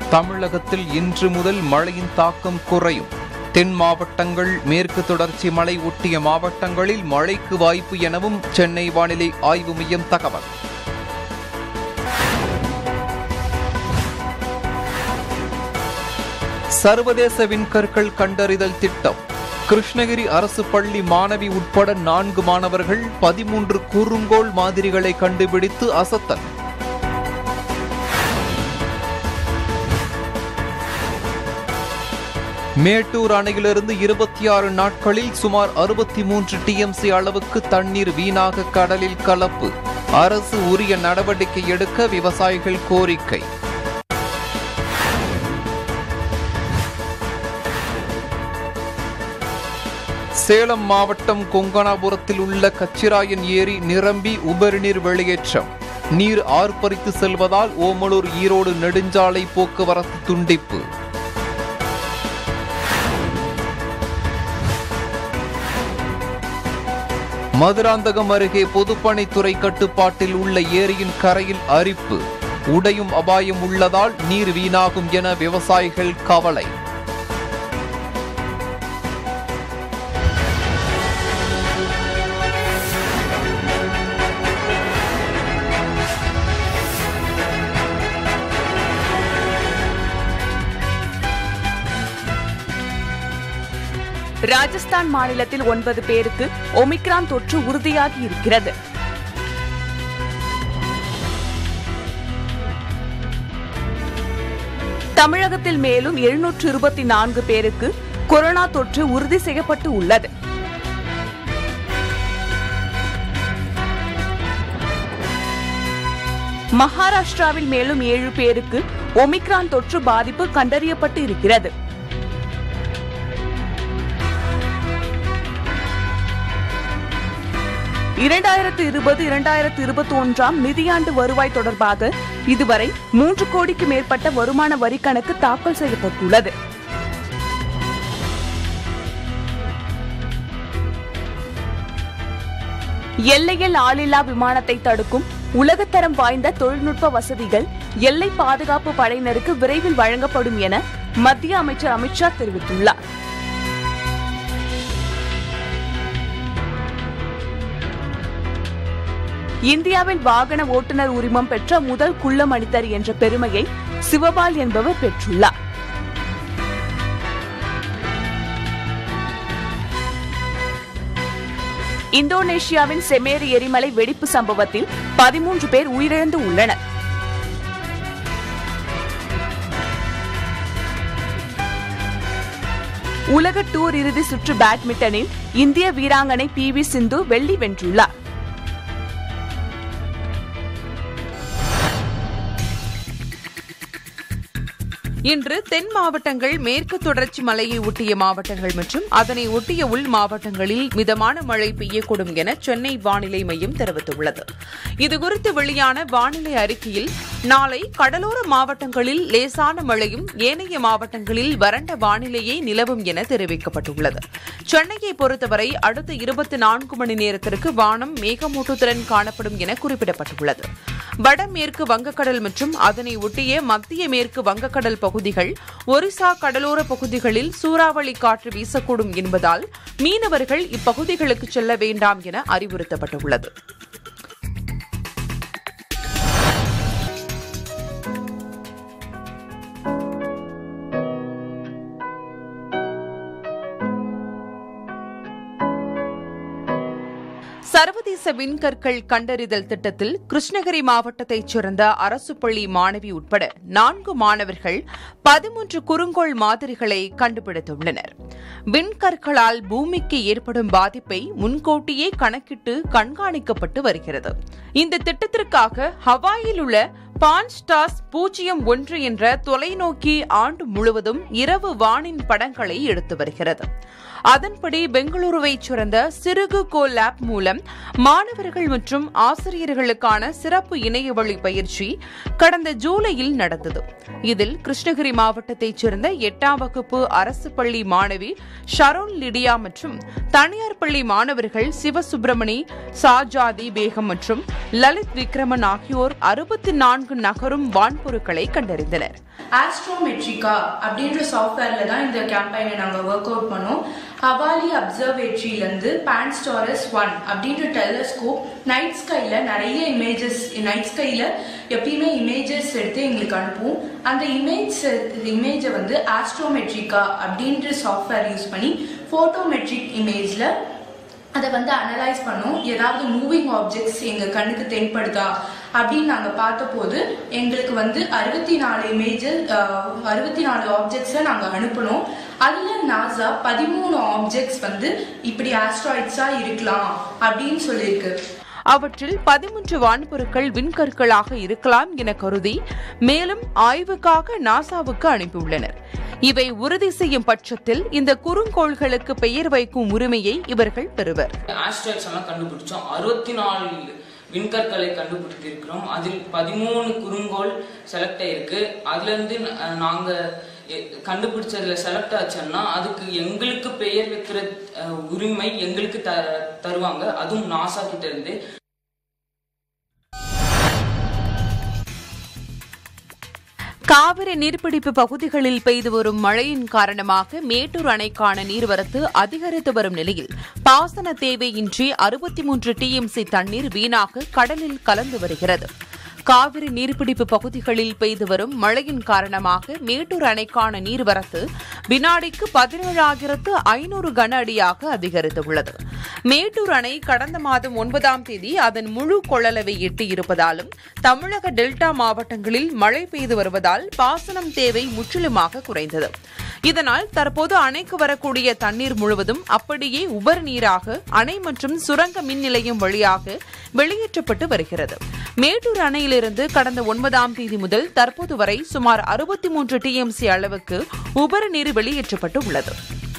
தமிழகத்தில் இன்று முதல் மழையின் தாக்கம் குறையும் தென் மாவட்டங்கள் மேற்கு தொடர்ச்சி மலை ஒட்டிய மாவட்டங்களில் மழைக்கு வாய்ப்பு எனவும் சென்னை வானிலை ஆய்வு மையம் தகவல் சர்வதேச விண்கற்கள் கண்டறிதல் திட்டம் கிருஷ்ணகிரி அரசு பள்ளி மாணவி உட்பட நான்கு மாணவர்கள் பதிமூன்று குறுங்கோள் மாதிரிகளை கண்டுபிடித்து அசத்தல் மேட்டூர் அணையிலிருந்து இருபத்தி ஆறு நாட்களில் சுமார் அறுபத்தி மூன்று டிஎம்சி அளவுக்கு தண்ணீர் வீணாக கடலில் கலப்பு அரசு உரிய நடவடிக்கை எடுக்க விவசாயிகள் கோரிக்கை சேலம் மாவட்டம் கொங்கனாபுரத்தில் உள்ள கச்சிராயன் ஏரி நிரம்பி உபரிநீர் வெளியேற்றம் நீர் ஆர்ப்பரித்து செல்வதால் ஓமலூர் ஈரோடு நெடுஞ்சாலை போக்குவரத்து துண்டிப்பு மதுராந்தகம் அருகே பொதுப்பணித்துறை கட்டுப்பாட்டில் உள்ள ஏரியின் கரையில் அரிப்பு உடையும் அபாயம் உள்ளதால் நீர் வீணாகும் என விவசாயிகள் கவலை ராஜஸ்தான் மாநிலத்தில் ஒன்பது பேருக்கு ஒமிக்ரான் தொற்று உறுதியாகி இருக்கிறது தமிழகத்தில் மேலும் எழுநூற்று இருபத்தி நான்கு பேருக்கு கொரோனா தொற்று உறுதி செய்யப்பட்டு உள்ளது மகாராஷ்டிராவில் மேலும் ஏழு பேருக்கு ஒமிக்ரான் தொற்று பாதிப்பு கண்டறியப்பட்டு இருக்கிறது இரண்டாயிரத்து இருபது இரண்டாயிரத்து இருபத்தி ஒன்றாம் நிதியாண்டு வருவாய் தொடர்பாக இதுவரை மூன்று கோடிக்கு மேற்பட்ட வருமான வரி கணக்கு தாக்கல் செய்யப்பட்டுள்ளது எல்லையில் ஆளில்லா விமானத்தை தடுக்கும் உலகத்தரம் வாய்ந்த தொழில்நுட்ப வசதிகள் எல்லை பாதுகாப்பு படையினருக்கு விரைவில் வழங்கப்படும் என மத்திய அமைச்சர் அமித்ஷா தெரிவித்துள்ளார் இந்தியாவில் வாகன ஓட்டுநர் உரிமம் பெற்ற முதல் குள்ள மனிதர் என்ற பெருமையை சிவபால் என்பவர் பெற்றுள்ளார் இந்தோனேஷியாவின் செமேரி எரிமலை வெடிப்பு சம்பவத்தில் பதிமூன்று பேர் உயிரிழந்து உள்ளனர் உலக டூர் இறுதி சுற்று பேட்மிண்டனில் இந்திய வீராங்கனை பி வி சிந்து வெள்ளி வென்றுள்ளார் இன்று தென் மாவட்டங்கள் மேற்கு தொடர்ச்சி மலையை ஒட்டிய மாவட்டங்கள் மற்றும் அதனை ஒட்டிய உள் மாவட்டங்களில் மிதமான மழை பெய்யக்கூடும் என சென்னை வானிலை மையம் தெரிவித்துள்ளது இதுகுறித்து வெளியான வானிலை அறிக்கையில் நாளை கடலோர மாவட்டங்களில் லேசான மழையும் ஏனைய மாவட்டங்களில் வறண்ட வானிலையே நிலவும் என தெரிவிக்கப்பட்டுள்ளது சென்னையை பொறுத்தவரை அடுத்த இருபத்தி நான்கு மணி நேரத்திற்கு வானம் மேகமூட்டத்துடன் காணப்படும் என குறிப்பிடப்பட்டுள்ளது வடமேற்கு வங்கக்கடல் மற்றும் அதனை ஒட்டிய மத்திய மேற்கு வங்கக்கடல் பகுதிகள் ஒரிசா கடலோர பகுதிகளில் சூறாவளி காற்று வீசக்கூடும் என்பதால் மீனவர்கள் இப்பகுதிகளுக்கு செல்ல வேண்டாம் என அறிவுறுத்தப்பட்டுள்ளது சர்வதேச விண்கற்கள் கண்டறிதல் திட்டத்தில் கிருஷ்ணகிரி மாவட்டத்தைச் சேர்ந்த அரசு பள்ளி மாணவி உட்பட நான்கு மாணவர்கள் பதிமூன்று குறுங்கோள் மாதிரிகளை கண்டுபிடித்துள்ளனர் விண்கற்களால் பூமிக்கு ஏற்படும் பாதிப்பை முன்கூட்டியே கணக்கிட்டு கண்காணிக்கப்பட்டு வருகிறது இந்த திட்டத்திற்காக ஹவாயில் உள்ள பான்ஸ்டாஸ் பூஜ்ஜியம் ஒன்று என்ற தொலைநோக்கி ஆண்டு முழுவதும் இரவு வானின் படங்களை எடுத்து வருகிறது அதன்படி பெங்களூருவைச் சேர்ந்த சிறுகு கோ லேப் மூலம் மாணவர்கள் மற்றும் ஆசிரியர்களுக்கான சிறப்பு இணையவழி பயிற்சி கடந்த ஜூலையில் நடந்தது இதில் கிருஷ்ணகிரி மாவட்டத்தைச் சேர்ந்த எட்டாம் வகுப்பு அரசு பள்ளி மாணவி ஷரோன் லிடியா மற்றும் தனியார் பள்ளி மாணவர்கள் சிவசுப்பிரமணி சாஜாதி பேகம் மற்றும் லலித் விக்ரமன் ஆகியோர் அறுபத்தி நான்கு நான்கு நகரும் வான்பொருட்களை கண்டறிந்தனர் ஆஸ்ட்ரோமெட்ரிகா அப்படின்ற சாஃப்ட்வேர்ல தான் இந்த கேம்பெயினை நாங்கள் ஒர்க் அவுட் பண்ணோம் ஹவாலி அப்சர்வேட்டரியிலேருந்து பான்ஸ்டாரஸ் ஒன் அப்படின்ற டெலஸ்கோப் நைட் ஸ்கைல நிறைய இமேஜஸ் நைட் ஸ்கைல எப்பயுமே இமேஜஸ் எடுத்து எங்களுக்கு அனுப்பும் அந்த இமேஜ் இமேஜை வந்து ஆஸ்ட்ரோமெட்ரிகா அப்படின்ற சாஃப்ட்வேர் யூஸ் பண்ணி ஃபோட்டோமெட்ரிக் இமேஜில் அதை வந்து அனலைஸ் பண்ணோம் ஏதாவது மூவிங் ஆப்ஜெக்ட்ஸ் எங்கள் கண்ணுக்கு தென்படுதா அப்படின்னு நாங்கள் பார்த்தபோது எங்களுக்கு வந்து அறுபத்தி நாலு இமேஜஸ் அறுபத்தி நாலு ஆப்ஜெக்ட்ஸை நாங்கள் அனுப்பினோம் அதில் நாசா பதிமூணு ஆப்ஜெக்ட்ஸ் வந்து இப்படி ஆஸ்ட்ராய்ட்ஸாக இருக்கலாம் அப்படின்னு சொல்லியிருக்கு அவற்றில் பதிமூன்று வான்பொருட்கள் விண்கற்களாக இருக்கலாம் என கருதி மேலும் ஆய்வுக்காக நாசாவுக்கு அனுப்பியுள்ளனர் இவை உறுதி செய்யும் பட்சத்தில் இந்த குறுங்கோள்களுக்கு பெயர் வைக்கும் உரிமையை இவர்கள் பெறுவர் ஆஸ்ட்ராய்ட்ஸ் எல்லாம் கண்டுபிடிச்சோம் அறுபத்தி நாலு விண்கற்களை கண்டுபிடித்திருக்கிறோம் அதில் பதிமூணு குறுங்கோள் செலக்ட் ஆயிருக்கு அதுல இருந்து ந- நாங்க எ- கண்டுபிடிச்சதுல செலக்ட் ஆச்சுன்னா அதுக்கு எங்களுக்கு பெயர் வைக்கிற அஹ், உரிமை எங்களுக்கு த தருவாங்க அதுவும் நாசா கிட்ட இருந்து காவிரி நீர்பிடிப்பு பகுதிகளில் பெய்து வரும் மழையின் காரணமாக மேட்டூர் அணைக்கான நீர்வரத்து அதிகரித்து வரும் நிலையில் பாசன தேவையின்றி அறுபத்தி மூன்று டிஎம்சி தண்ணீர் வீணாக கடலில் கலந்து வருகிறது காவிரி நீர்பிடிப்பு பகுதிகளில் பெய்து வரும் மழையின் காரணமாக மேட்டூர் அணைக்கான நீர்வரத்து வினாடிக்கு பதினேழாயிரத்து ஐநூறு கன அடியாக அதிகரித்துள்ளது மேட்டூர் அணை கடந்த மாதம் ஒன்பதாம் தேதி அதன் முழு கொள்ளளவை எட்டியிருப்பதாலும் தமிழக டெல்டா மாவட்டங்களில் மழை பெய்து வருவதால் பாசனம் தேவை முற்றிலுமாக குறைந்தது இதனால் தற்போது அணைக்கு வரக்கூடிய தண்ணீர் முழுவதும் அப்படியே உபரி நீராக அணை மற்றும் சுரங்க மின் நிலையம் வழியாக வெளியேற்றப்பட்டு வருகிறது மேட்டூர் அணையிலிருந்து கடந்த ஒன்பதாம் தேதி முதல் தற்போது வரை சுமார் அறுபத்தி மூன்று டிஎம்சி அளவுக்கு உபரி நீர் வெளியேற்றப்பட்டு உள்ளது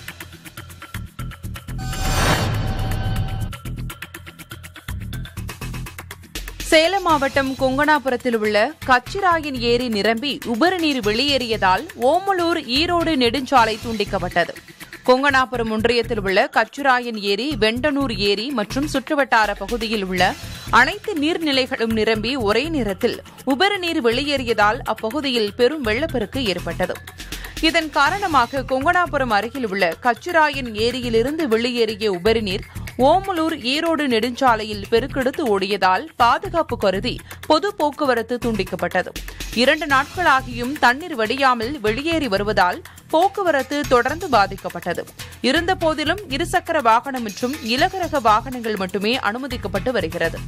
சேலம் மாவட்டம் கொங்கணாபுரத்தில் உள்ள கச்சிராயன் ஏரி நிரம்பி உபரி நீர் வெளியேறியதால் ஓமலூர் ஈரோடு நெடுஞ்சாலை துண்டிக்கப்பட்டது கொங்கணாபுரம் ஒன்றியத்தில் உள்ள கச்சுராயன் ஏரி வெண்டனூர் ஏரி மற்றும் சுற்றுவட்டார பகுதியில் உள்ள அனைத்து நீர்நிலைகளும் நிரம்பி ஒரே நேரத்தில் உபரி நீர் வெளியேறியதால் அப்பகுதியில் பெரும் வெள்ளப்பெருக்கு ஏற்பட்டது இதன் காரணமாக கொங்கணாபுரம் அருகில் உள்ள கச்சுராயன் ஏரியிலிருந்து வெளியேறிய உபரி நீர் ஓமலூர் ஈரோடு நெடுஞ்சாலையில் பெருக்கெடுத்து ஓடியதால் பாதுகாப்பு கருதி பொது போக்குவரத்து துண்டிக்கப்பட்டது இரண்டு நாட்களாகியும் தண்ணீர் வடியாமல் வெளியேறி வருவதால் போக்குவரத்து தொடர்ந்து பாதிக்கப்பட்டது இருந்தபோதிலும் இருசக்கர வாகனம் மற்றும் இலகுரக வாகனங்கள் மட்டுமே அனுமதிக்கப்பட்டு வருகிறது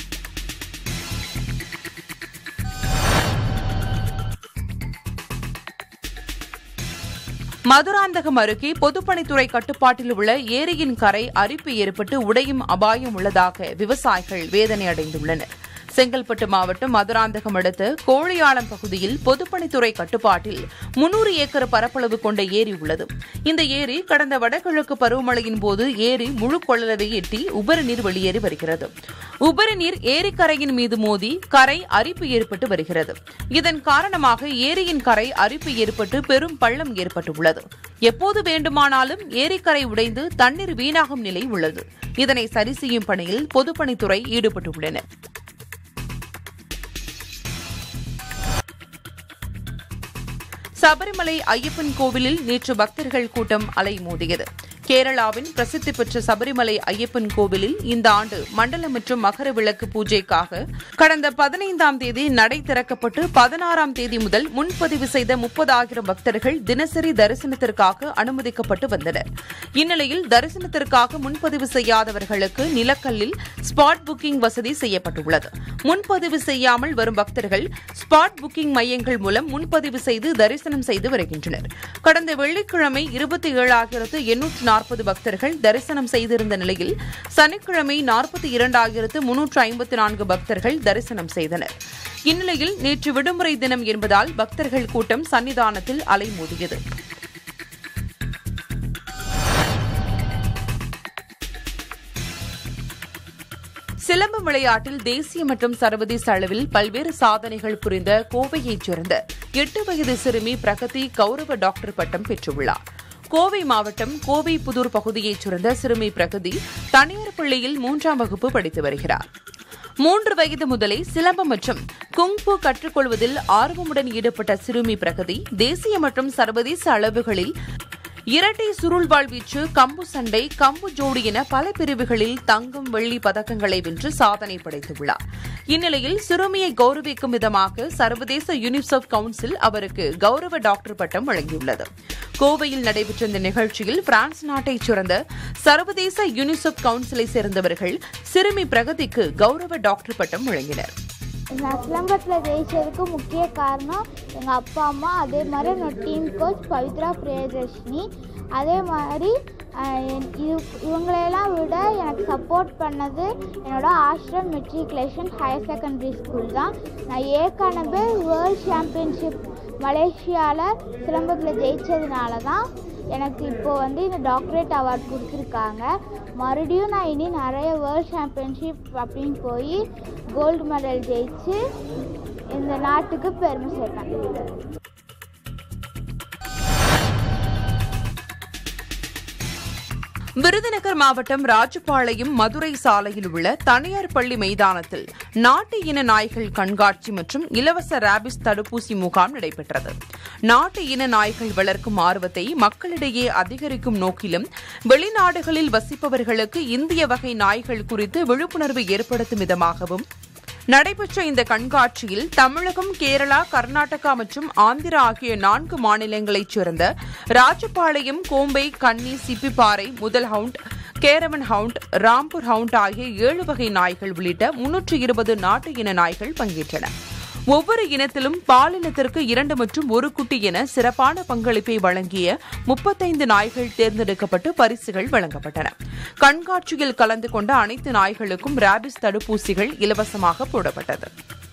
மதுராந்தகம் அருகே பொதுப்பணித்துறை கட்டுப்பாட்டில் உள்ள ஏரியின் கரை அரிப்பு ஏற்பட்டு உடையும் அபாயம் உள்ளதாக விவசாயிகள் வேதனை அடைந்துள்ளனர் செங்கல்பட்டு மாவட்டம் மதுராந்தகம் அடுத்த கோழியாளம் பகுதியில் பொதுப்பணித்துறை கட்டுப்பாட்டில் முன்னூறு ஏக்கர் பரப்பளவு கொண்ட ஏரி உள்ளது இந்த ஏரி கடந்த வடகிழக்கு பருவமழையின் போது ஏரி முழு கொள்ளளவை எட்டி உபரி நீர் வெளியேறி வருகிறது உபரி நீர் ஏரிக்கரையின் மீது மோதி கரை அரிப்பு ஏற்பட்டு வருகிறது இதன் காரணமாக ஏரியின் கரை அரிப்பு ஏற்பட்டு பெரும் பள்ளம் ஏற்பட்டுள்ளது எப்போது வேண்டுமானாலும் ஏரிக்கரை உடைந்து தண்ணீர் வீணாகும் நிலை உள்ளது இதனை சரி செய்யும் பணியில் பொதுப்பணித்துறை ஈடுபட்டுள்ளனர் சபரிமலை ஐயப்பன் கோவிலில் நேற்று பக்தர்கள் கூட்டம் அலைமோதியது கேரளாவின் பிரசித்தி பெற்ற சபரிமலை ஐயப்பன் கோவிலில் இந்த ஆண்டு மண்டல மற்றும் மகர விளக்கு பூஜைக்காக கடந்த பதினைந்தாம் தேதி நடை திறக்கப்பட்டு பதினாறாம் தேதி முதல் முன்பதிவு செய்த முப்பதாயிரம் பக்தர்கள் தினசரி தரிசனத்திற்காக அனுமதிக்கப்பட்டு வந்தனர் இந்நிலையில் தரிசனத்திற்காக முன்பதிவு செய்யாதவர்களுக்கு நிலக்கல்லில் ஸ்பாட் புக்கிங் வசதி செய்யப்பட்டுள்ளது முன்பதிவு செய்யாமல் வரும் பக்தர்கள் ஸ்பாட் புக்கிங் மையங்கள் மூலம் முன்பதிவு செய்து தரிசனம் செய்து வருகின்றனர் கடந்த வெள்ளிக்கிழமை இருபத்தி ஏழாயிரத்து எண்ணூற்று நாற்பது பக்தர்கள் தரிசனம் செய்திருந்த நிலையில் சனிக்கிழமை நாற்பத்தி இரண்டாயிரத்து முன்னூற்று ஐம்பத்தி நான்கு பக்தர்கள் தரிசனம் செய்தனர் இந்நிலையில் நேற்று விடுமுறை தினம் என்பதால் பக்தர்கள் கூட்டம் சன்னிதானத்தில் அலைமோதியது சிலம்பு விளையாட்டில் தேசிய மற்றும் சர்வதேச அளவில் பல்வேறு சாதனைகள் புரிந்த கோவையைச் சேர்ந்த எட்டு வயது சிறுமி பிரகதி கௌரவ டாக்டர் பட்டம் பெற்றுள்ளார் கோவை மாவட்டம் கோவை புதூர் பகுதியைச் சேர்ந்த சிறுமி பிரகதி தனியார் பள்ளியில் மூன்றாம் வகுப்பு படித்து வருகிறார் மூன்று வயது முதலே சிலம்பம் மற்றும் குங்பு கற்றுக்கொள்வதில் ஆர்வமுடன் ஈடுபட்ட சிறுமி பிரகதி தேசிய மற்றும் சர்வதேச அளவுகளில் இரட்டை சுருள்வாள் வீச்சு கம்பு சண்டை கம்பு ஜோடி என பல பிரிவுகளில் தங்கம் வெள்ளி பதக்கங்களை வென்று சாதனை படைத்துள்ளார் இந்நிலையில் சிறுமியை கௌரவிக்கும் விதமாக சர்வதேச யூனிசெஃப் கவுன்சில் அவருக்கு கௌரவ டாக்டர் பட்டம் வழங்கியுள்ளது கோவையில் நடைபெற்ற இந்த நிகழ்ச்சியில் பிரான்ஸ் நாட்டைச் சேர்ந்த சர்வதேச யூனிசெஃப் கவுன்சிலை சேர்ந்தவர்கள் சிறுமி பிரகதிக்கு கௌரவ டாக்டர் பட்டம் வழங்கினர் நான் சிலம்பத்தில் ஜெயிச்சதுக்கு முக்கிய காரணம் எங்கள் அப்பா அம்மா அதே மாதிரி என்னோட டீம் கோச் பவித்ரா பிரியதர்ஷினி அதே மாதிரி ஆஹ், என்- இது இவங்களையெல்லாம் விட எனக்கு சப்போர்ட் பண்ணது என்னோட Ashram matriculation higher secondary school தான் நான் ஏற்கனவே வேர்ல்ட் சாம்பியன்ஷிப் மலேசியாவில் சிலம்பத்தில் ஜெயிச்சதுனால தான் எனக்கு இப்போ வந்து இந்த டாக்டரேட் அவார்ட் கொடுத்துருக்காங்க மறுபடியும் நான் இனி நிறைய வேர்ல்ட் சாம்பியன்ஷிப் அப்படின்னு போய் கோல்டு மெடல் ஜெயிச்சு இந்த நாட்டுக்கு பெருமை சேர்ப்பேன் விருதுநகர் மாவட்டம் ராஜபாளையம் மதுரை சாலையில் உள்ள தனியார் பள்ளி மைதானத்தில் நாட்டு இன நாய்கள் கண்காட்சி மற்றும் இலவச ராபிஸ் தடுப்பூசி முகாம் நடைபெற்றது நாட்டு இன நாய்கள் வளர்க்கும் ஆர்வத்தை மக்களிடையே அதிகரிக்கும் நோக்கிலும் வெளிநாடுகளில் வசிப்பவர்களுக்கு இந்திய வகை நாய்கள் குறித்து விழிப்புணர்வு ஏற்படுத்தும் விதமாகவும் நடைபெற்ற இந்த கண்காட்சியில் தமிழகம் கேரளா கர்நாடகா மற்றும் ஆந்திரா ஆகிய நான்கு மாநிலங்களைச் சேர்ந்த ராஜபாளையம் கோம்பை கன்னி சிப்பிப்பாறை முதல் hound caravan hound Rampur hound ஆகிய ஏழு வகை நாய்கள் உள்ளிட்ட முன்னூற்று இருபது நாட்டு இன நாய்கள் பங்கேற்றன ஒவ்வொரு இனத்திலும் பாலினத்திற்கு இரண்டு மற்றும் ஒரு குட்டி என சிறப்பான பங்களிப்பை வழங்கிய முப்பத்தைந்து நாய்கள் தேர்ந்தெடுக்கப்பட்டு பரிசுகள் வழங்கப்பட்டன கண்காட்சியில் கலந்து கொண்ட அனைத்து நாய்களுக்கும் ராபிஸ் தடுப்பூசிகள் இலவசமாக போடப்பட்டது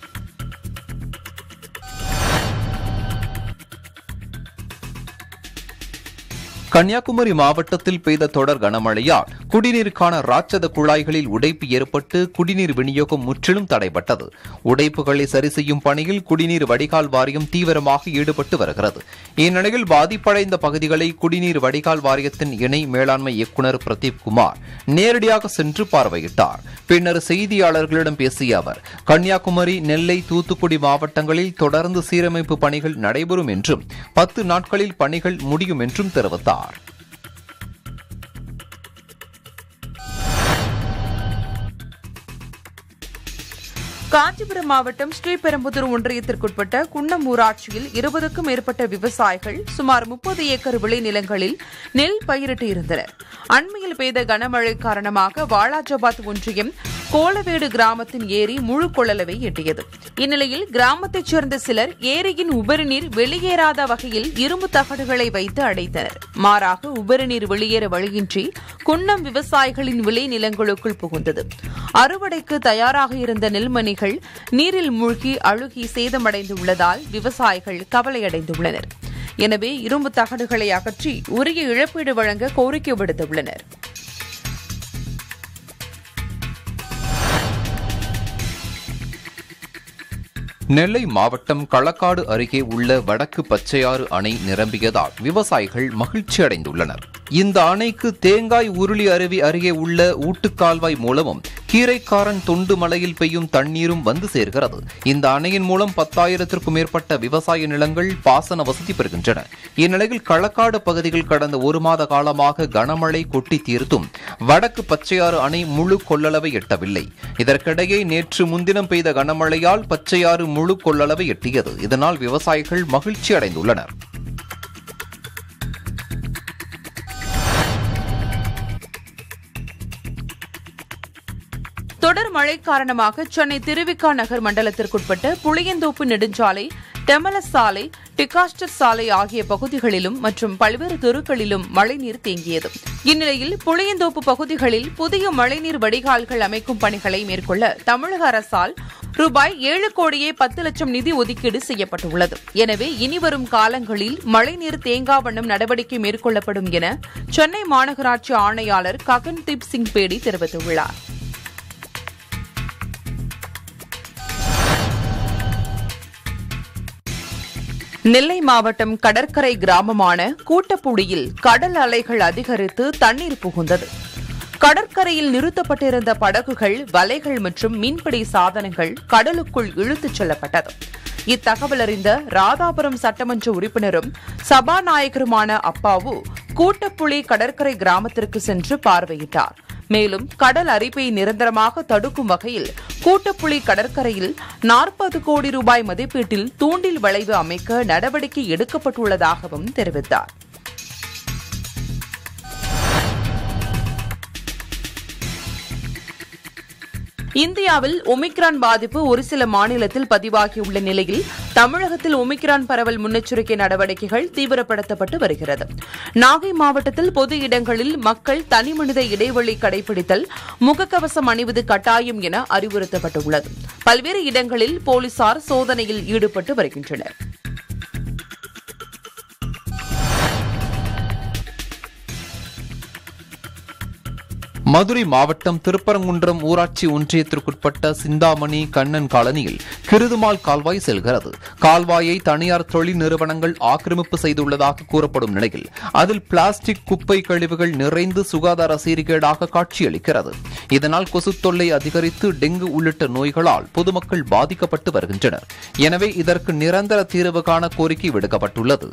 கன்னியாகுமரி மாவட்டத்தில் பெய்த தொடர் கனமழையால் குடிநீருக்கான ராட்சத குழாய்களில் உடைப்பு ஏற்பட்டு குடிநீர் விநியோகம் முற்றிலும் தடைபட்டது உடைப்புகளை சரி செய்யும் பணியில் குடிநீர் வடிகால் வாரியம் தீவிரமாக ஈடுபட்டு வருகிறது இந்நிலையில் பாதிப்படைந்த பகுதிகளை குடிநீர் வடிகால் வாரியத்தின் இணை மேலாண்மை இயக்குநர் பிரதீப் குமார் நேரடியாக சென்று பார்வையிட்டார் பின்னர் செய்தியாளர்களிடம் பேசிய அவர் கன்னியாகுமரி நெல்லை தூத்துக்குடி மாவட்டங்களில் தொடர்ந்து சீரமைப்பு பணிகள் நடைபெறும் என்றும் பத்து நாட்களில் பணிகள் முடியும் என்றும் தெரிவித்தார் காஞ்சிபுரம் மாவட்டம் ஸ்ரீபெரும்புதூர் ஒன்றியத்திற்குட்பட்ட குன்னம் ஊராட்சியில் இருபதுக்கும் மேற்பட்ட விவசாயிகள் சுமார் முப்பது ஏக்கர் விளைநிலங்களில் நெல் பயிரிட்டு இருந்தனர் அண்மையில் பெய்த கனமழை காரணமாக வாலாஜாபாத் ஒன்றியம் கோலவேடு கிராமத்தின் ஏரி முழு கொள்ளளவை எட்டியது இந்நிலையில் கிராமத்தைச் சேர்ந்த சிலர் ஏரியின் உபரிநீர் வெளியேறாத வகையில் இரும்பு தகடுகளை வைத்து அடைத்தனர் மாறாக உபரிநீர் வெளியேற வழியின்றி குன்னம் விவசாயிகளின் விளை நிலங்களுக்குள் புகுந்தது அறுவடைக்கு தயாராக இருந்த நெல்மணிகள் நீரில் மூழ்கி அழுகி சேதமடைந்துள்ளதால் விவசாயிகள் கவலையடைந்துள்ளனர் எனவே இரும்பு தகடுகளை அகற்றி உரிய இழப்பீடு வழங்க கோரிக்கை விடுத்துள்ளனர் நெல்லை மாவட்டம் களக்காடு அருகே உள்ள வடக்கு பச்சையாறு அணை நிரம்பியதால் விவசாயிகள் மகிழ்ச்சி அடைந்துள்ளனர் இந்த அணைக்கு தேங்காய் உருளி அருவி அருகே உள்ள ஊட்டுக்கால்வாய் மூலமும் கீரைக்காரன் தொண்டு மலையில் பெய்யும் தண்ணீரும் வந்து சேர்கிறது இந்த அணையின் மூலம் பத்தாயிரத்திற்கும் மேற்பட்ட விவசாய நிலங்கள் பாசன வசதி பெறுகின்றன இந்நிலையில் களக்காடு பகுதியில் கடந்த ஒரு மாத காலமாக கனமழை கொட்டி தீர்த்தும் வடக்கு பச்சையாறு அணை முழு கொள்ளளவை எட்டவில்லை இதற்கிடையே நேற்று முன்தினம் பெய்த கனமழையால் பச்சையாறு முழு கொள்ளளவை எட்டியது இதனால் விவசாயிகள் மகிழ்ச்சி அடைந்துள்ளனர் தொடர் மழை காரணமாக சென்னை திருவிக்கா நகர் மண்டலத்திற்குட்பட்ட புளியந்தோப்பு நெடுஞ்சாலை டெமலஸ் சாலை டிகாஸ்டர் சாலை ஆகிய பகுதிகளிலும் மற்றும் பல்வேறு தெருக்களிலும் மழைநீர் தேங்கியது இந்நிலையில் புளியந்தோப்பு பகுதிகளில் புதிய மழைநீர் வடிகால்கள் அமைக்கும் பணிகளை மேற்கொள்ள தமிழக அரசால் ரூபாய் ஏழு கோடியே பத்து லட்சம் நிதி ஒதுக்கீடு செய்யப்பட்டுள்ளது எனவே இனிவரும் காலங்களில் மழைநீர் தேங்கா வண்ணம் நடவடிக்கை மேற்கொள்ளப்படும் என சென்னை மாநகராட்சி ஆணையாளர் ககன்தீப் சிங் பேடி தெரிவித்துள்ளார் நெல்லை மாவட்டம் கடற்கரை கிராமமான கூட்டப்புடியில் கடல் அலைகள் அதிகரித்து தண்ணீர் புகுந்தது கடற்கரையில் நிறுத்தப்பட்டிருந்த படகுகள் வலைகள் மற்றும் மீன்பிடி சாதனங்கள் கடலுக்குள் இழுத்துச் செல்லப்பட்டது இத்தகவல் அறிந்த ராதாபுரம் சட்டமன்ற உறுப்பினரும் சபாநாயகருமான அப்பாவு கூட்டப்புலி கடற்கரை கிராமத்திற்கு சென்று பார்வையிட்டார் மேலும் கடல் அரிப்பை நிரந்தரமாக தடுக்கும் வகையில் கூட்டப்புலி கடற்கரையில் நாற்பது கோடி ரூபாய் மதிப்பீட்டில் தூண்டில் வளைவு அமைக்க நடவடிக்கை எடுக்கப்பட்டுள்ளதாகவும் தெரிவித்தார் இந்தியாவில் ஒமிக்ரான் பாதிப்பு ஒரு சில மாநிலத்தில் பதிவாகியுள்ள நிலையில் தமிழகத்தில் ஒமிக்ரான் பரவல் முன்னெச்சரிக்கை நடவடிக்கைகள் தீவிரப்படுத்தப்பட்டு வருகிறது நாகை மாவட்டத்தில் பொது இடங்களில் மக்கள் தனிமனித இடைவெளி கடைபிடித்தல் முகக்கவசம் அணிவது கட்டாயம் என அறிவுறுத்தப்பட்டுள்ளது பல்வேறு இடங்களில் போலீசார் சோதனையில் ஈடுபட்டு வருகின்றனர் மதுரை மாவட்டம் திருப்பரங்குன்றம் ஊராட்சி ஒன்றியத்திற்குட்பட்ட சிந்தாமணி கண்ணன் காலனியில் கிருதுமால் கால்வாய் செல்கிறது கால்வாயை தனியார் தொழில் நிறுவனங்கள் ஆக்கிரமிப்பு செய்துள்ளதாக கூறப்படும் நிலையில் அதில் பிளாஸ்டிக் குப்பை கழிவுகள் நிறைந்து சுகாதார சீர்கேடாக காட்சியளிக்கிறது இதனால் கொசு தொல்லை அதிகரித்து டெங்கு உள்ளிட்ட நோய்களால் பொதுமக்கள் பாதிக்கப்பட்டு வருகின்றனர் எனவே இதற்கு நிரந்தர தீர்வு காண கோரிக்கை விடுக்கப்பட்டுள்ளது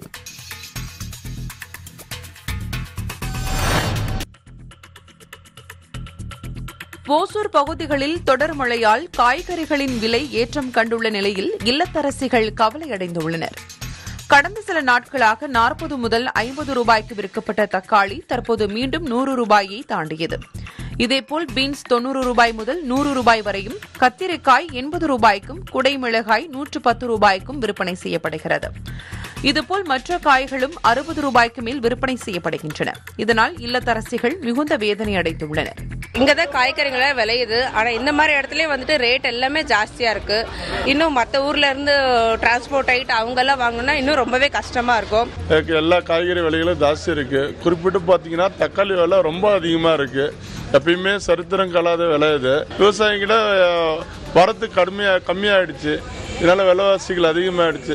ஓசூர் பகுதிகளில் தொடர் மழையால் காய்கறிகளின் விலை ஏற்றம் கண்டுள்ள நிலையில் இல்லத்தரசிகள் கவலையடைந்துள்ளனர் கடந்த சில நாட்களாக நாற்பது முதல் ஐம்பது ரூபாய்க்கு விற்கப்பட்ட தக்காளி தற்போது மீண்டும் நூறு ரூபாயை தாண்டியது இதேபோல் பீன்ஸ் தொன்னூறு ரூபாய் முதல் நூறு ரூபாய் வரையும் கத்திரிக்காய் எண்பது ரூபாய்க்கும் குடைமிளகாய் நூற்று பத்து ரூபாய்க்கும் விற்பனை செய்யப்படுகிறது இதுபோல் மற்ற காய்களும் அறுபது ரூபாய்க்கு மேல் விற்பனை செய்யப்படுகின்றன இதனால் இல்லத்தரசிகள் மிகுந்த வேதனை அடைந்துள்ளனர் இங்கே தான் காய்கறிகளாக விளையுது ஆனால் இந்த மாதிரி இடத்துலயே வந்துட்டு ரேட் எல்லாமே ஜாஸ்தியாக இருக்கு இன்னும் மற்ற ஊர்ல இருந்து டிரான்ஸ்போர்ட் ஆகிட்டு அவங்கெல்லாம் வாங்கணும்னா இன்னும் ரொம்பவே கஷ்டமா இருக்கும் எனக்கு எல்லா காய்கறி விலைகளும் ஜாஸ்தி இருக்கு குறிப்பிட்டு பார்த்தீங்கன்னா தக்காளி விலை ரொம்ப அதிகமாக இருக்கு எப்பயுமே சரித்திரம் கலாத விலை இது விவசாயிகிட்ட அஹ், வரத்து கடுமையா கம்மியாயிடுச்சு இதனால விலைவாசிகள் அதிகமாயிடுச்சு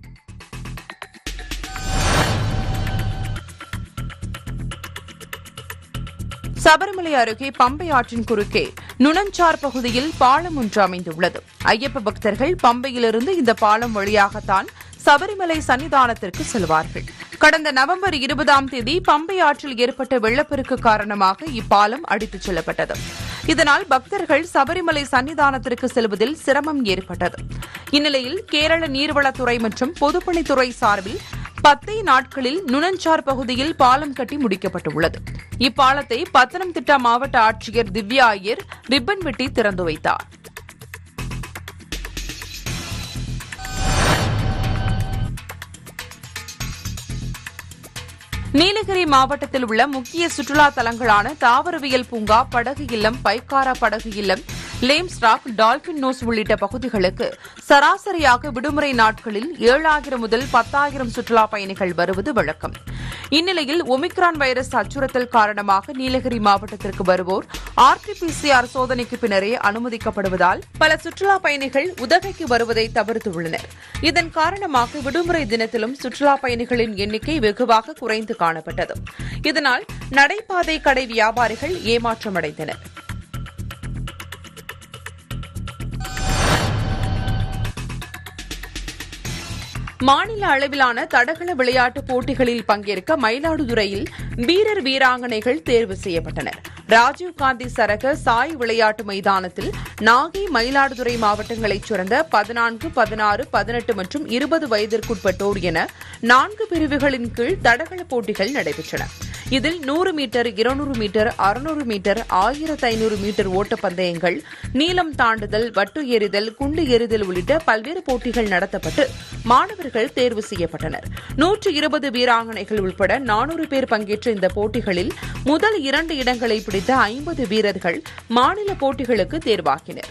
சபரிமலை அருகே பம்பை ஆற்றின் குறுக்கே நுணஞ்சார் பகுதியில் பாலம் ஒன்று அமைந்துள்ளது ஐயப்ப பக்தர்கள் பம்பையிலிருந்து இந்த பாலம் வழியாகத்தான் சபரிமலை சன்னிதானத்திற்கு செல்வார்கள் கடந்த நவம்பர் இருபதாம் தேதி பம்பை ஆற்றில் ஏற்பட்ட வெள்ளப்பெருக்கு காரணமாக இப்பாலம் அடித்துச் செல்லப்பட்டது இதனால் பக்தர்கள் சபரிமலை சன்னிதானத்திற்கு செல்வதில் சிரமம் ஏற்பட்டது இந்நிலையில் கேரள நீர்வளத்துறை மற்றும் பொதுப்பணித்துறை சார்பில் பத்தே நாட்களில் நுணஞ்சார் பகுதியில் பாலம் கட்டி முடிக்கப்பட்டுள்ளது இப்பாலத்தை பத்தனம்திட்டா மாவட்ட ஆட்சியர் திவ்யா ஐயர் ரிப்பன் வெட்டி திறந்து வைத்தார் நீலகிரி மாவட்டத்தில் உள்ள முக்கிய சுற்றுலா தலங்களான தாவரவியல் பூங்கா படகு இல்லம் பைக்காரா படகு இல்லம் லேம்ஸ் ராக் டால்பின் நோஸ் உள்ளிட்ட பகுதிகளுக்கு சராசரியாக விடுமுறை நாட்களில் ஏழாயிரம் முதல் பத்தாயிரம் சுற்றுலா பயணிகள் வருவது வழக்கம் இந்நிலையில் ஒமிக்ரான் வைரஸ் அச்சுறுத்தல் காரணமாக நீலகிரி மாவட்டத்திற்கு வருவோர் ஆர்டிபிசிஆர் சோதனைக்கு பின்னரே அனுமதிக்கப்படுவதால் பல சுற்றுலா பயணிகள் உதகைக்கு வருவதை தவிர்த்துள்ளனர் இதன் காரணமாக விடுமுறை தினத்திலும் சுற்றுலா பயணிகளின் எண்ணிக்கை வெகுவாக குறைந்து காணப்பட்டது இதனால் நடைபாதை கடை வியாபாரிகள் ஏமாற்றமடைந்தனர் மாநில அளவிலான தடகள விளையாட்டுப் போட்டிகளில் பங்கேற்க மயிலாடுதுறையில் வீரர் வீராங்கனைகள் தேர்வு செய்யப்பட்டனர் ராஜீவ்காந்தி சரக சாய் விளையாட்டு மைதானத்தில் நாகை மயிலாடுதுறை மாவட்டங்களைச் சேர்ந்த பதினான்கு பதினாறு பதினெட்டு மற்றும் இருபது வயதிற்குட்பட்டோர் என நான்கு பிரிவுகளின் கீழ் தடகள போட்டிகள் நடைபெற்றன இதில் நூறு மீட்டர் இருநூறு மீட்டர் அறுநூறு மீட்டர் ஆயிரத்து ஐநூறு மீட்டர் ஓட்டப்பந்தயங்கள் நீளம் தாண்டுதல் வட்டு எறிதல் குண்டு எறிதல் உள்ளிட்ட பல்வேறு போட்டிகள் நடத்தப்பட்டு மாணவர்கள் தேர்வு செய்யப்பட்டனர் நூற்று இருபது வீராங்கனைகள் உட்பட நானூறு பேர் பங்கேற்ற இந்த போட்டிகளில் முதல் இரண்டு இடங்களை பிடித்த ஐம்பது வீரர்கள் மாநில போட்டிகளுக்கு தேர்வாகினர்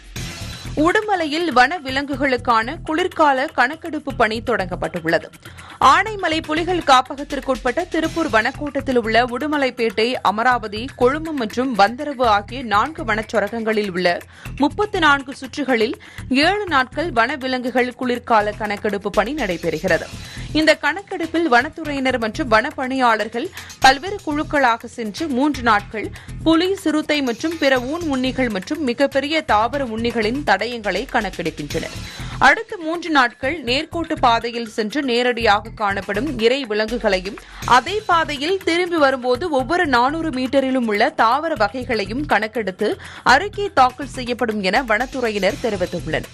உடுமலையில் வன விலங்குகளுக்கான குளிர்கால கணக்கெடுப்பு பணி தொடங்கப்பட்டுள்ளது ஆனைமலை புலிகள் காப்பகத்திற்குட்பட்ட திருப்பூர் வனக்கோட்டத்தில் உள்ள உடுமலைப்பேட்டை அமராவதி கொழும்பம் மற்றும் வந்தரவு ஆகிய நான்கு வனச்சொரகங்களில் உள்ள முப்பத்தி நான்கு சுற்றுகளில் ஏழு நாட்கள் வனவிலங்குகள் குளிர்கால கணக்கெடுப்பு பணி நடைபெறுகிறது இந்த கணக்கெடுப்பில் வனத்துறையினர் மற்றும் வனப்பணியாளர்கள் பல்வேறு குழுக்களாக சென்று மூன்று நாட்கள் புலி சிறுத்தை மற்றும் பிற ஊன் உண்ணிகள் மற்றும் மிகப்பெரிய தாவர உண்ணிகளின் தடயங்களை கணக்கெடுக்கின்றனர் அடுத்த மூன்று நாட்கள் நேர்கோட்டு பாதையில் சென்று நேரடியாக காணப்படும் இறை விலங்குகளையும் அதே பாதையில் திரும்பி வரும்போது ஒவ்வொரு நானூறு மீட்டரிலும் உள்ள தாவர வகைகளையும் கணக்கெடுத்து அறிக்கை தாக்கல் செய்யப்படும் என வனத்துறையினர் தெரிவித்துள்ளனர்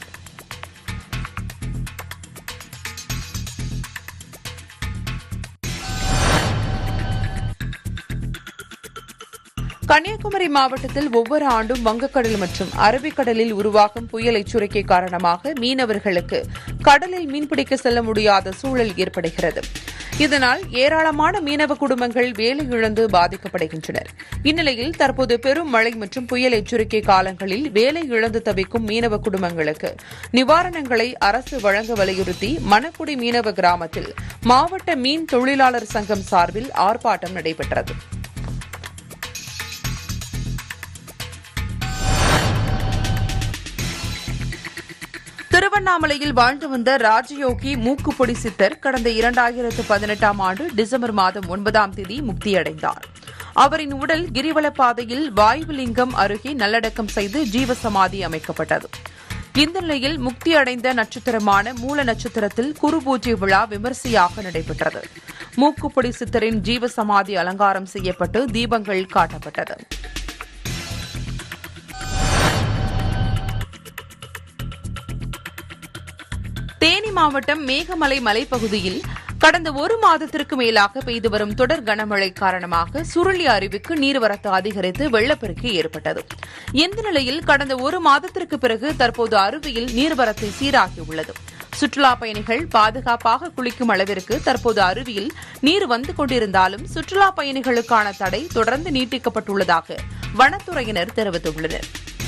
கன்னியாகுமரி மாவட்டத்தில் ஒவ்வொரு ஆண்டும் வங்கக்கடல் மற்றும் அரபிக்கடலில் உருவாகும் புயல் எச்சரிக்கை காரணமாக மீனவர்களுக்கு கடலில் மீன்பிடிக்க செல்ல முடியாத சூழல் ஏற்படுகிறது இதனால் ஏராளமான மீனவ குடும்பங்கள் வேலை இழந்து பாதிக்கப்படுகின்றனர் இந்நிலையில் தற்போது பெரும் மழை மற்றும் புயல் எச்சரிக்கை காலங்களில் வேலை இழந்து தவிக்கும் மீனவ குடும்பங்களுக்கு நிவாரணங்களை அரசு வழங்க வலியுறுத்தி மணக்குடி மீனவ கிராமத்தில் மாவட்ட மீன் தொழிலாளர் சங்கம் சார்பில் ஆர்ப்பாட்டம் நடைபெற்றது திருவண்ணாமலையில் வாழ்ந்து வந்த ராஜயோகி மூக்குப்பொடி சித்தர் கடந்த இரண்டாயிரத்து பதினெட்டாம் ஆண்டு டிசம்பர் மாதம் ஒன்பதாம் தேதி முக்தியடைந்தார் அவரின் உடல் கிரிவல பாதையில் வாயுலிங்கம் அருகே நல்லடக்கம் செய்து ஜீவசமாதி அமைக்கப்பட்டது இந்த நிலையில் முக்தி அடைந்த நட்சத்திரமான மூல நட்சத்திரத்தில் குரு பூஜை விழா விமரிசையாக நடைபெற்றது மூக்குப்பொடி சித்தரின் ஜீவசமாதி அலங்காரம் செய்யப்பட்டு தீபங்கள் காட்டப்பட்டது தேனி மாவட்டம் மேகமலை மலைப்பகுதியில் கடந்த ஒரு மாதத்திற்கு மேலாக பெய்து வரும் தொடர் கனமழை காரணமாக சுருளி அருவிக்கு நீர்வரத்து அதிகரித்து வெள்ளப்பெருக்கு ஏற்பட்டது இந்த நிலையில் கடந்த ஒரு மாதத்திற்கு பிறகு தற்போது அருவியில் நீர்வரத்து சீராகியுள்ளது சுற்றுலா பயணிகள் பாதுகாப்பாக குளிக்கும் அளவிற்கு தற்போது அருவியில் நீர் வந்து கொண்டிருந்தாலும் சுற்றுலா பயணிகளுக்கான தடை தொடர்ந்து நீட்டிக்கப்பட்டுள்ளதாக வனத்துறையினர் தெரிவித்துள்ளனர்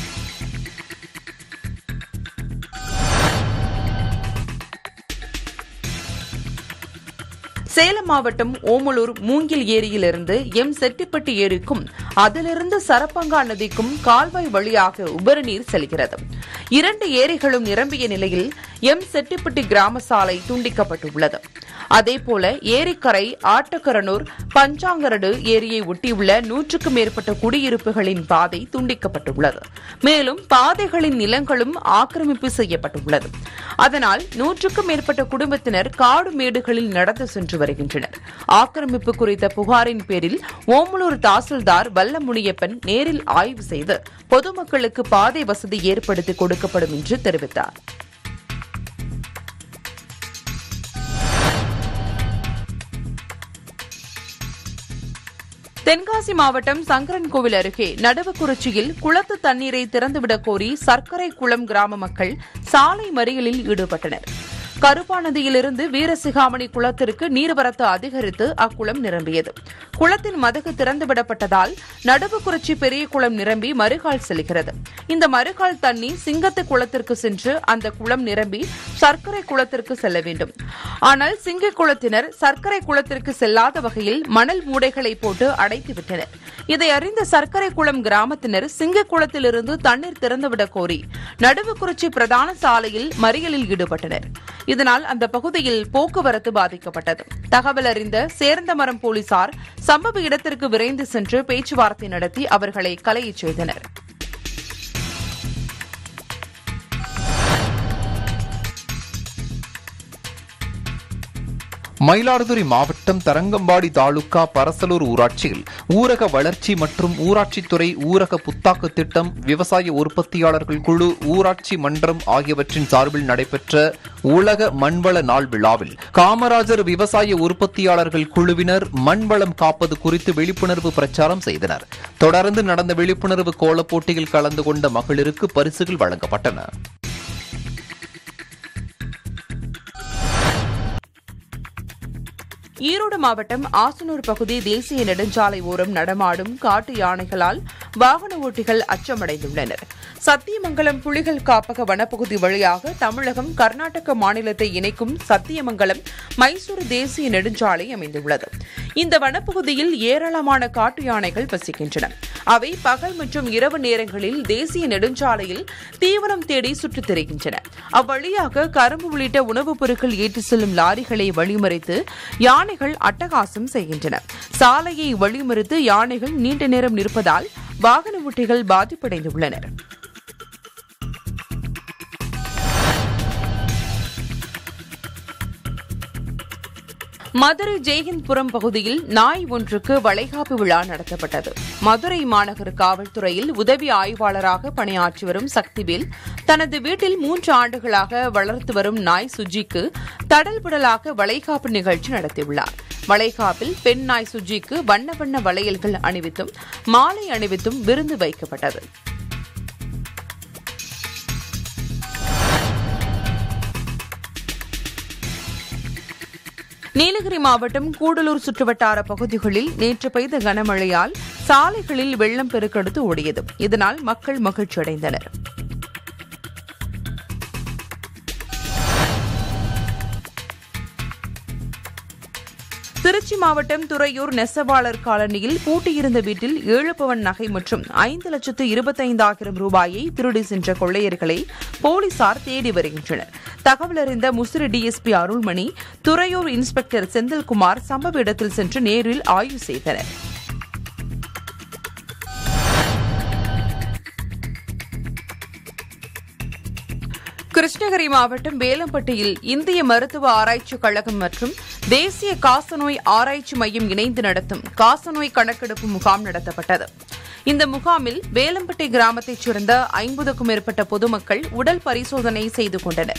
சேலம் மாவட்டம் ஓமலூர் மூங்கில் ஏரியிலிருந்து எம் செட்டிப்பட்டி ஏரிக்கும் அதிலிருந்து சரப்பங்கா நதிக்கும் கால்வாய் வழியாக உபரிநீர் செல்கிறது இரண்டு ஏரிகளும் நிரம்பிய நிலையில் எம் செட்டிப்பட்டி கிராம சாலை துண்டிக்கப்பட்டுள்ளது அதேபோல ஏரிக்கரை ஆட்டக்கரனூர் பஞ்சாங்கரடு ஏரியை ஒட்டியுள்ள நூற்றுக்கும் மேற்பட்ட குடியிருப்புகளின் பாதை துண்டிக்கப்பட்டுள்ளது மேலும் பாதைகளின் நிலங்களும் ஆக்கிரமிப்பு செய்யப்பட்டுள்ளது அதனால் நூற்றுக்கும் மேற்பட்ட குடும்பத்தினர் காடு மேடுகளில் நடந்து சென்று வருகின்றனர் ஆக்கிரமிப்பு குறித்த புகாரின் பேரில் ஓமலூர் தாசில்தார் வல்லமுனியப்பன் நேரில் ஆய்வு செய்து பொதுமக்களுக்கு பாதை வசதி ஏற்படுத்தி கொடுக்கப்படும் என்று தெரிவித்தார் தென்காசி மாவட்டம் சங்கரன்கோவில் அருகே நடுவக்குறிச்சியில் குளத்து தண்ணீரை திறந்துவிடக் கோரி சர்க்கரை குளம் கிராம மக்கள் சாலை மறியலில் ஈடுபட்டனர் கருப்பா நதியிலிருந்து வீரசிகாமணி குளத்திற்கு நீர்வரத்து அதிகரித்து அக்குளம் நிரம்பியது குளத்தின் மதகு திறந்துவிடப்பட்டதால் நடுவுக்குறிச்சி பெரிய குளம் நிரம்பி மறுகால் செல்கிறது இந்த மறுகால் தண்ணீர் சிங்கத்து குளத்திற்கு சென்று அந்த குளம் நிரம்பி சர்க்கரை குளத்திற்கு செல்ல வேண்டும் ஆனால் சிங்க குளத்தினர் சர்க்கரை குளத்திற்கு செல்லாத வகையில் மணல் மூடைகளை போட்டு அடைத்துவிட்டனர் இதை அறிந்த சர்க்கரை குளம் கிராமத்தினர் சிங்க குளத்திலிருந்து தண்ணீர் திறந்துவிடக் கோரி நடுவுக்குறிச்சி பிரதான சாலையில் மறியலில் ஈடுபட்டனர் இதனால் அந்த பகுதியில் போக்குவரத்து பாதிக்கப்பட்டது தகவல் அறிந்த சேர்ந்தமரம் போலீசார் சம்பவ இடத்திற்கு விரைந்து சென்று பேச்சுவார்த்தை நடத்தி அவர்களை கலையச் செய்தனர் மயிலாடுதுறை மாவட்டம் தரங்கம்பாடி தாலுகா பரசலூர் ஊராட்சியில் ஊரக வளர்ச்சி மற்றும் ஊராட்சித்துறை ஊரக புத்தாக்க திட்டம் விவசாய உற்பத்தியாளர்கள் குழு ஊராட்சி மன்றம் ஆகியவற்றின் சார்பில் நடைபெற்ற உலக மண்வள நாள் விழாவில் காமராஜர் விவசாய உற்பத்தியாளர்கள் குழுவினர் மண்வளம் காப்பது குறித்து விழிப்புணர்வு பிரச்சாரம் செய்தனர் தொடர்ந்து நடந்த விழிப்புணர்வு கோலப் போட்டியில் கலந்து கொண்ட மகளிருக்கு பரிசுகள் வழங்கப்பட்டன ஈரோடு மாவட்டம் ஆசனூர் பகுதி தேசிய நெடுஞ்சாலை ஓரம் நடமாடும் காட்டு யானைகளால் வாகன ஓட்டிகள் அச்சமடைந்துள்ளனர் சத்தியமங்கலம் புலிகள் காப்பக வனப்பகுதி வழியாக தமிழகம் கர்நாடக மாநிலத்தை இணைக்கும் சத்தியமங்கலம் மைசூரு தேசிய நெடுஞ்சாலை அமைந்துள்ளது இந்த வனப்பகுதியில் ஏராளமான காட்டு யானைகள் வசிக்கின்றன அவை பகல் மற்றும் இரவு நேரங்களில் தேசிய நெடுஞ்சாலையில் தீவனம் தேடி சுற்றித் திரிகின்றன அவ்வழியாக கரும்பு உள்ளிட்ட உணவுப் பொருட்கள் ஏற்றிச் செல்லும் லாரிகளை வழிமறித்து யானைகள் அட்டகாசம் செய்கின்றன சாலையை வழிமறித்து யானைகள் நீண்ட நேரம் நிற்பதால் வாகன ஓட்டிகள் பாதிப்படைந்துள்ளனர் மதுரை ஜெயஹிந்த்புரம் பகுதியில் நாய் ஒன்றுக்கு வளைகாப்பு விழா நடத்தப்பட்டது மதுரை மாநகர காவல்துறையில் உதவி ஆய்வாளராக பணியாற்றி வரும் சக்திவேல் தனது வீட்டில் மூன்று ஆண்டுகளாக வளர்த்து வரும் நாய் சுஜிக்கு தடல்புடலாக வளைகாப்பு நிகழ்ச்சி நடத்தியுள்ளார் வளைகாப்பில் பெண் நாய் சுஜிக்கு வண்ண வண்ண வளையல்கள் அணிவித்தும் மாலை அணிவித்தும் விருந்து வைக்கப்பட்டது நீலகிரி மாவட்டம் கூடலூர் சுற்றுவட்டார பகுதிகளில் நேற்று பெய்த கனமழையால் சாலைகளில் வெள்ளம் பெருக்கெடுத்து ஓடியது இதனால் மக்கள் மகிழ்ச்சியடைந்தனர் திருச்சி மாவட்டம் துறையூர் நெசவாளர் காலனியில் பூட்டியிருந்த வீட்டில் ஏழு பவன் நகை மற்றும் ஐந்து லட்சத்து இருபத்தைந்தாயிரம் ரூபாயை திருடி சென்ற கொள்ளையர்களை போலீசார் தேடி வருகின்றனர் தகவல் அறிந்த முசிறி டிஎஸ்பி அருள்மணி துறையூர் இன்ஸ்பெக்டர் செந்தில்குமார் சம்பவ இடத்தில் சென்று நேரில் ஆய்வு செய்தனர் கிருஷ்ணகிரி மாவட்டம் வேலம்பட்டியில் இந்திய மருத்துவ ஆராய்ச்சிக் கழகம் மற்றும் தேசிய காசநோய் ஆராய்ச்சி மையம் இணைந்து நடத்தும் காசநோய் கணக்கெடுப்பு முகாம் நடத்தப்பட்டது இந்த முகாமில் வேலம்பட்டி கிராமத்தைச் சேர்ந்த ஐம்பதுக்கும் மேற்பட்ட பொதுமக்கள் உடல் பரிசோதனை செய்து கொண்டனர்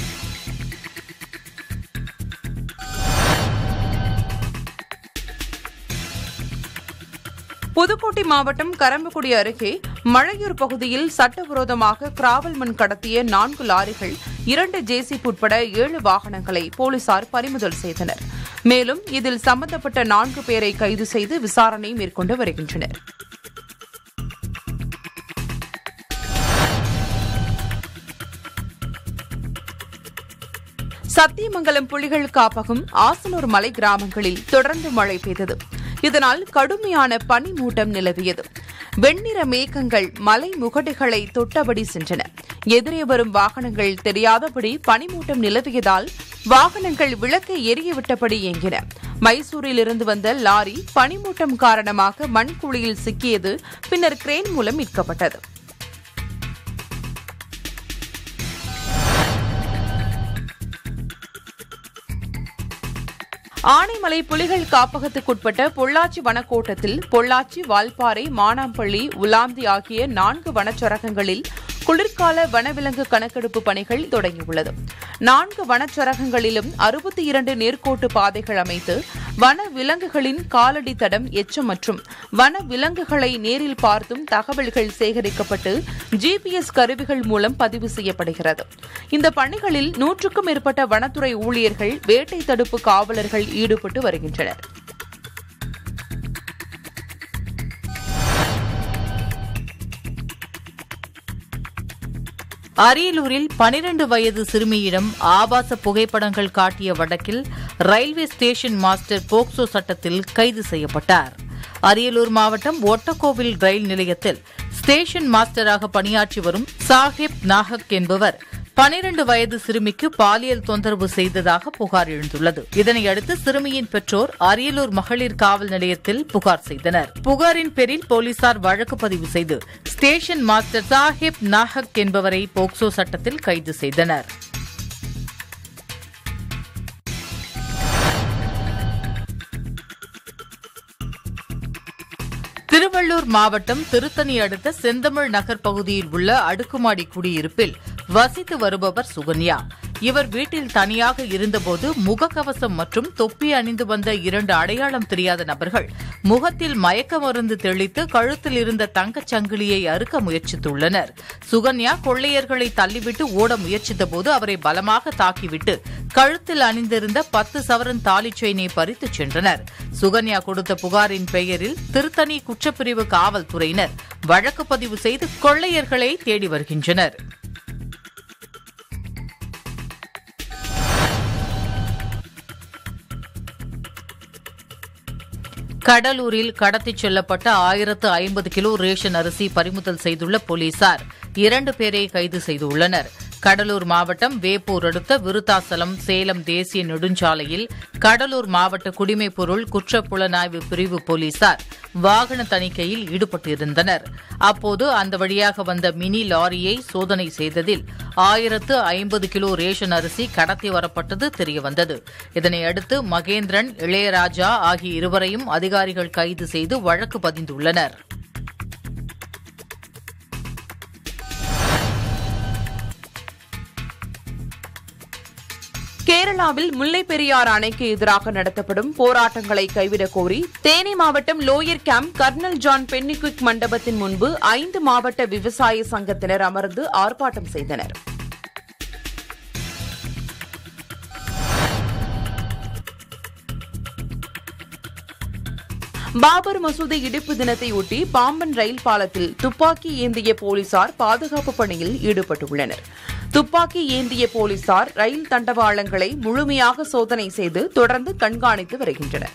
புதுக்கோட்டை மாவட்டம் கரம்பக்குடி அருகே மழையூர் பகுதியில் சட்டவிரோதமாக கிராவல் மண் கடத்திய நான்கு லாரிகள் இரண்டு ஜேசிபி உட்பட ஏழு வாகனங்களை போலீசார் பறிமுதல் செய்தனர் மேலும் இதில் சம்பந்தப்பட்ட நான்கு பேரை கைது செய்து விசாரணை மேற்கொண்டு வருகின்றனர் சத்தியமங்கலம் புலிகள் காப்பகம் ஆசனூர் மலை கிராமங்களில் தொடர்ந்து மழை பெய்தது இதனால் கடுமையான பனிமூட்டம் நிலவியது வெண்ணிற மேகங்கள் மலை முகடுகளை தொட்டபடி சென்றன எதிரே வரும் வாகனங்கள் தெரியாதபடி பனிமூட்டம் நிலவியதால் வாகனங்கள் விளக்கை எரியவிட்டபடி இயங்கின மைசூரில் இருந்து வந்த லாரி பனிமூட்டம் காரணமாக மண்குழியில் சிக்கியது பின்னர் கிரேன் மூலம் மீட்கப்பட்டது ஆனைமலை புலிகள் காப்பகத்துக்குட்பட்ட பொள்ளாச்சி வனக்கோட்டத்தில் பொள்ளாச்சி வால்பாறை மானாம்பள்ளி உலாந்தி ஆகிய நான்கு வனச்சரகங்களில் குளிர்கால வனவிலங்கு கணக்கெடுப்பு பணிகள் தொடங்கியுள்ளது நான்கு வனச்சரகங்களிலும் அறுபத்தி இரண்டு நேர்கோட்டு பாதைகள் அமைத்து வன விலங்குகளின் காலடி தடம் எச்சம் மற்றும் வன விலங்குகளை நேரில் பார்த்தும் தகவல்கள் சேகரிக்கப்பட்டு ஜிபிஎஸ் கருவிகள் மூலம் பதிவு செய்யப்படுகிறது இந்த பணிகளில் நூற்றுக்கும் மேற்பட்ட வனத்துறை ஊழியர்கள் வேட்டை தடுப்பு காவலர்கள் ஈடுபட்டு வருகின்றனர் அரியலூரில் பனிரெண்டு வயது சிறுமியிடம் ஆபாச புகைப்படங்கள் காட்டிய வழக்கில் ரயில்வே ஸ்டேஷன் மாஸ்டர் போக்சோ சட்டத்தில் கைது செய்யப்பட்டார் அரியலூர் மாவட்டம் ஒட்டக்கோவில் ரயில் நிலையத்தில் ஸ்டேஷன் மாஸ்டராக பணியாற்றி வரும் சாஹிப் நாகக் என்பவர் பனிரண்டு வயது சிறுமிக்கு பாலியல் தொந்தரவு செய்ததாக புகார் எழுந்துள்ளது இதனையடுத்து சிறுமியின் பெற்றோர் அரியலூர் மகளிர் காவல் நிலையத்தில் புகார் செய்தனர் புகாரின் பேரில் போலீசார் வழக்கு பதிவு செய்து ஸ்டேஷன் மாஸ்டர் சாஹிப் நாகக் என்பவரை போக்சோ சட்டத்தில் கைது செய்தனர் திருவள்ளூர் மாவட்டம் திருத்தணி அடுத்த செந்தமிழ் நகர் பகுதியில் உள்ள அடுக்குமாடி குடியிருப்பில் வசித்து வருபவர் சுகன்யா இவர் வீட்டில் தனியாக இருந்தபோது முகக்கவசம் மற்றும் தொப்பி அணிந்து வந்த இரண்டு அடையாளம் தெரியாத நபர்கள் முகத்தில் மயக்க மருந்து தெளித்து கழுத்தில் இருந்த தங்கச் சங்கிலியை அறுக்க முயற்சித்துள்ளனர் சுகன்யா கொள்ளையர்களை தள்ளிவிட்டு ஓட முயற்சித்தபோது அவரை பலமாக தாக்கிவிட்டு கழுத்தில் அணிந்திருந்த பத்து சவரன் தாலி செயினை பறித்துச் சென்றனர் சுகன்யா கொடுத்த புகாரின் பெயரில் திருத்தணி குற்றப்பிரிவு காவல்துறையினர் வழக்கு பதிவு செய்து கொள்ளையர்களை தேடி வருகின்றனர் கடலூரில் கடத்திச் செல்லப்பட்ட ஆயிரத்து ஐம்பது கிலோ ரேஷன் அரிசி பறிமுதல் செய்துள்ள போலீசார் இரண்டு பேரை கைது செய்துள்ளனர் கடலூர் மாவட்டம் வேப்பூர் அடுத்த விருத்தாசலம் சேலம் தேசிய நெடுஞ்சாலையில் கடலூர் மாவட்ட குடிமைப் பொருள் குற்றப் புலனாய்வு பிரிவு போலீசார் வாகன தணிக்கையில் ஈடுபட்டிருந்தனர் அப்போது அந்த வழியாக வந்த மினி லாரியை சோதனை செய்ததில் ஆயிரத்து ஐம்பது கிலோ ரேஷன் அரிசி கடத்தி வரப்பட்டது தெரியவந்தது இதனையடுத்து மகேந்திரன் இளையராஜா ஆகிய இருவரையும் அதிகாரிகள் கைது செய்து வழக்கு பதிந்துள்ளனர் கேரளாவில் முல்லை பெரியாறு அணைக்கு எதிராக நடத்தப்படும் போராட்டங்களை கைவிடக் கோரி தேனி மாவட்டம் lower camp colonel John Pennycuick மண்டபத்தின் முன்பு ஐந்து மாவட்ட விவசாய சங்கத்தினர் அமர்ந்து ஆர்ப்பாட்டம் செய்தனர் பாபர் மசூதி இடிப்பு தினத்தையொட்டி பாம்பன் ரயில் பாலத்தில் துப்பாக்கி ஏந்திய போலீசார் பாதுகாப்பு பணியில் ஈடுபட்டுள்ளனர் துப்பாக்கி ஏந்திய போலீசார் ரயில் தண்டவாளங்களை முழுமையாக சோதனை செய்து தொடர்ந்து கண்காணித்து வருகின்றனர்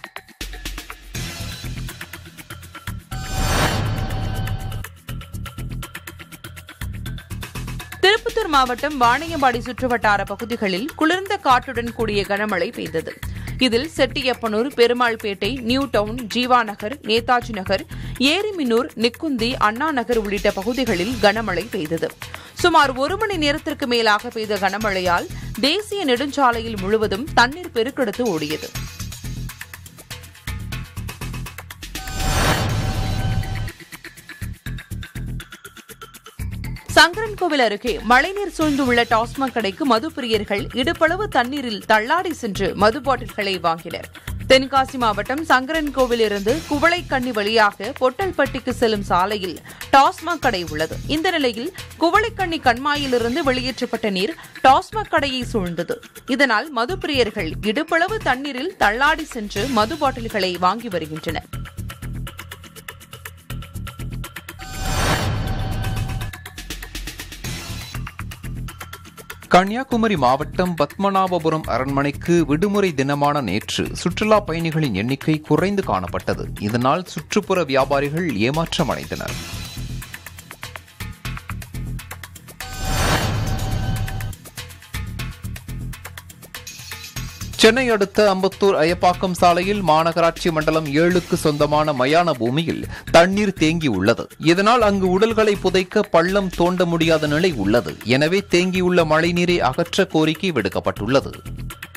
திருப்பத்தூர் மாவட்டம் வாணியம்பாடி சுற்றுவட்டார பகுதிகளில் குளிர்ந்த காற்றுடன் கூடிய கனமழை பெய்தது இதில் செட்டியப்பனூர் பெருமாள்பேட்டை நியூ டவுன் ஜீவா நகர் நேதாஜி நகர் ஏரிமினூர் நிக்குந்தி அண்ணா நகர் உள்ளிட்ட பகுதிகளில் கனமழை பெய்தது சுமார் ஒரு மணி நேரத்திற்கு மேலாக பெய்த கனமழையால் தேசிய நெடுஞ்சாலையில் முழுவதும் தண்ணீர் பெருக்கெடுத்து ஓடியது சங்கரன்கோவில் அருகே மழைநீர் சூழ்ந்துள்ள டாஸ்மாக் கடைக்கு மது பிரியர்கள் இடுப்பளவு தண்ணீரில் தள்ளாடி சென்று மது பாட்டில்களை வாங்கினர் தென்காசி மாவட்டம் சங்கரன்கோவில் இருந்து குவளைக்கண்ணி வழியாக பொட்டல்பட்டிக்கு செல்லும் சாலையில் டாஸ்மாக் கடை உள்ளது இந்த நிலையில் குவளைக்கண்ணி கண்மாயிலிருந்து வெளியேற்றப்பட்ட நீர் டாஸ்மாக் கடையை சூழ்ந்தது இதனால் மது பிரியர்கள் இடுப்பளவு தண்ணீரில் தள்ளாடி சென்று மது பாட்டில்களை வாங்கி வருகின்றனர் கன்னியாகுமரி மாவட்டம் பத்மநாபபுரம் அரண்மனைக்கு விடுமுறை தினமான நேற்று சுற்றுலா பயணிகளின் எண்ணிக்கை குறைந்து காணப்பட்டது இதனால் சுற்றுப்புற வியாபாரிகள் ஏமாற்றமடைந்தனர் சென்னை அடுத்த அம்பத்தூர் அயப்பாக்கம் சாலையில் மாநகராட்சி மண்டலம் ஏழுக்கு சொந்தமான மயான பூமியில் தண்ணீர் தேங்கி உள்ளது இதனால் அங்கு உடல்களை புதைக்க பள்ளம் தோண்ட முடியாத நிலை உள்ளது எனவே தேங்கியுள்ள மழைநீரை அகற்ற கோரிக்கை விடுக்கப்பட்டுள்ளது